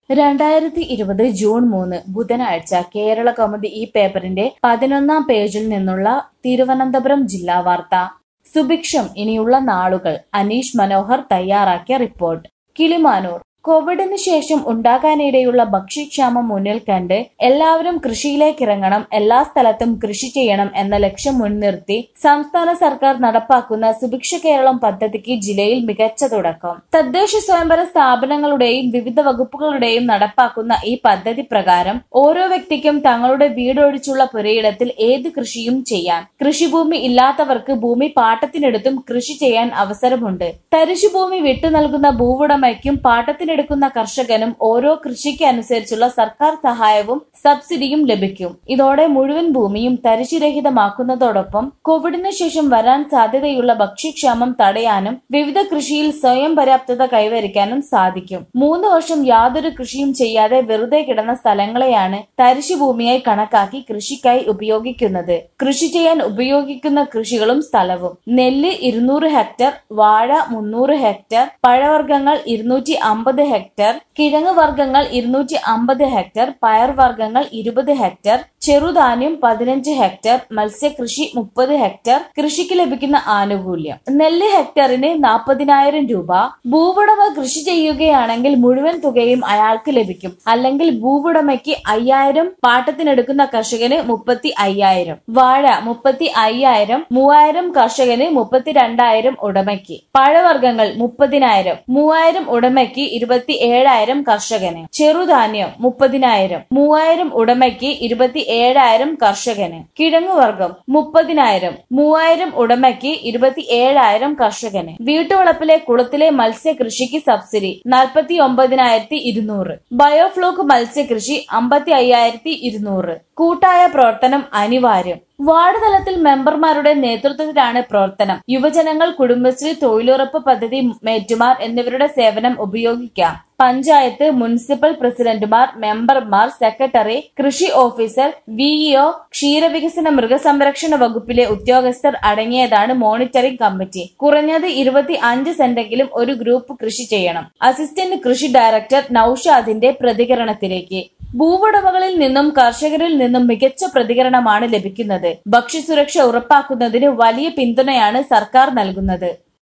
രണ്ടായിരത്തി ഇരുപത് ജൂൺ മൂന്ന് ബുധനാഴ്ച കേരള കൗമുദി ഈ പേപ്പറിന്റെ പതിനൊന്നാം പേജിൽ നിന്നുള്ള തിരുവനന്തപുരം ജില്ലാ വാർത്ത സുഭിക്ഷം ഇനിയുള്ള നാളുകൾ അനീഷ് മനോഹർ തയ്യാറാക്കിയ റിപ്പോർട്ട് കിളിമാനൂർ കോവിഡിന് ശേഷം ഉണ്ടാകാനിടയുള്ള ഭക്ഷ്യക്ഷാമം മുന്നിൽ കണ്ട് എല്ലാവരും കൃഷിയിലേക്കിറങ്ങണം എല്ലാ സ്ഥലത്തും കൃഷി ചെയ്യണം എന്ന ലക്ഷ്യം മുൻനിർത്തി സംസ്ഥാന സർക്കാർ നടപ്പാക്കുന്ന സുഭിക്ഷ കേരളം പദ്ധതിക്ക് ജില്ലയിൽ മികച്ച തുടക്കം തദ്ദേശ സ്വയംഭര സ്ഥാപനങ്ങളുടെയും വിവിധ വകുപ്പുകളുടെയും നടപ്പാക്കുന്ന ഈ പദ്ധതി പ്രകാരം ഓരോ വ്യക്തിക്കും തങ്ങളുടെ വീടൊഴിച്ചുള്ള പുരയിടത്തിൽ ഏത് കൃഷിയും ചെയ്യാം കൃഷിഭൂമി ഇല്ലാത്തവർക്ക് ഭൂമി പാട്ടത്തിനെടുത്തും കൃഷി ചെയ്യാൻ അവസരമുണ്ട് തരിശുഭൂമി വിട്ടു നൽകുന്ന ഭൂവുടമയ്ക്കും പാട്ടത്തിനെടുക്കുന്ന കർഷകനും ഓരോ കൃഷിക്ക് അനുസരിച്ചുള്ള സർക്കാർ സഹായവും സബ്സിഡിയും ലഭിക്കും ഇതോടെ മുഴുവൻ ഭൂമിയും തരിശുരഹിതമാക്കുന്നതോടൊപ്പം കോവിഡിന് ശേഷം വരാൻ സാധ്യതയുള്ള ഭക്ഷ്യക്ഷാമം തടയാനും വിവിധ കൃഷിയിൽ സ്വയം പര്യാപ്തത കൈവരിക്കാനും സാധിക്കും മൂന്ന് വർഷം യാതൊരു കൃഷിയും ചെയ്യാതെ വെറുതെ കിടന്ന സ്ഥലങ്ങളെയാണ് തരിശുഭൂമിയായി കണക്കാക്കി കൃഷിക്കായി ഉപയോഗിക്കുന്നത് കൃഷി ചെയ്യാൻ ഉപയോഗിക്കുന്ന കൃഷികളും സ്ഥലവും നെല്ല് ഇരുന്നൂറ് ഹെക്ടർ വാഴ മുന്നൂറ് ഹെക്ടർ പഴവർഗ്ഗങ്ങൾ ഇരുന്നൂറ്റി അമ്പത് ഹെക്ടർ കിഴങ്ങ് വർഗ്ഗങ്ങൾ ഇരുന്നൂറ്റി അമ്പത് ഹെക്ടർ പയർവർഗ്ഗങ്ങൾ ഇരുപത് ഹെക്ടർ ചെറുധാന്യം പതിനഞ്ച് ഹെക്ടർ മത്സ്യകൃഷി മുപ്പത് ഹെക്ടർ കൃഷിക്ക് ലഭിക്കുന്ന ആനുകൂല്യം നെല്ല് ഹെക്ടറിന് നാൽപ്പതിനായിരം രൂപ ഭൂവുടമ കൃഷി ചെയ്യുകയാണെങ്കിൽ മുഴുവൻ തുകയും അയാൾക്ക് ലഭിക്കും അല്ലെങ്കിൽ ഭൂവുടമയ്ക്ക് അയ്യായിരം പാട്ടത്തിനെടുക്കുന്ന കർഷകന് മുപ്പത്തി അയ്യായിരം വാഴ മുപ്പത്തി അയ്യായിരം മൂവായിരം കർഷകന് മുപ്പത്തി രണ്ടായിരം ഉടമയ്ക്ക് പഴവർഗ്ഗങ്ങൾ മുപ്പതിനായിരം മൂവായിരം ഉടമയ്ക്ക് ഇരുപത്തി ഏഴായിരം കർഷകന് ചെറുധാന്യം മുപ്പതിനായിരം മൂവായിരം ഉടമയ്ക്ക് ഇരുപത്തി ഏഴായിരം കർഷകന് കിഴങ്ങുവർഗം മുപ്പതിനായിരം മൂവായിരം ഉടമയ്ക്ക് ഇരുപത്തി ഏഴായിരം കർഷകന് വീട്ടുവളപ്പിലെ കുളത്തിലെ മത്സ്യകൃഷിക്ക് സബ്സിഡി നാൽപ്പത്തി ഒമ്പതിനായിരത്തി ഇരുന്നൂറ് ബയോഫ്ലോക്ക് മത്സ്യകൃഷി അമ്പത്തി അയ്യായിരത്തി ഇരുന്നൂറ് കൂട്ടായ പ്രവർത്തനം അനിവാര്യം വാർഡ് തലത്തിൽ മെമ്പർമാരുടെ നേതൃത്വത്തിലാണ് പ്രവർത്തനം യുവജനങ്ങൾ കുടുംബശ്രീ തൊഴിലുറപ്പ് പദ്ധതി മേറ്റുമാർ എന്നിവരുടെ സേവനം ഉപയോഗിക്കാം പഞ്ചായത്ത് മുനിസിപ്പൽ പ്രസിഡന്റുമാർ മെമ്പർമാർ സെക്രട്ടറി കൃഷി ഓഫീസർ വിഇഒ ക്ഷീരവികസന മൃഗസംരക്ഷണ വകുപ്പിലെ ഉദ്യോഗസ്ഥർ അടങ്ങിയതാണ് മോണിറ്ററിംഗ് കമ്മിറ്റി കുറഞ്ഞത് ഇരുപത്തി അഞ്ച് സെന്റെങ്കിലും ഒരു ഗ്രൂപ്പ് കൃഷി ചെയ്യണം അസിസ്റ്റന്റ് കൃഷി ഡയറക്ടർ നൌഷാദിന്റെ പ്രതികരണത്തിലേക്ക് ഭൂവുടമകളിൽ നിന്നും കർഷകരിൽ നിന്നും മികച്ച പ്രതികരണമാണ് ലഭിക്കുന്നത് ഭക്ഷ്യസുരക്ഷ ഉറപ്പാക്കുന്നതിന് വലിയ പിന്തുണയാണ് സർക്കാർ നൽകുന്നത്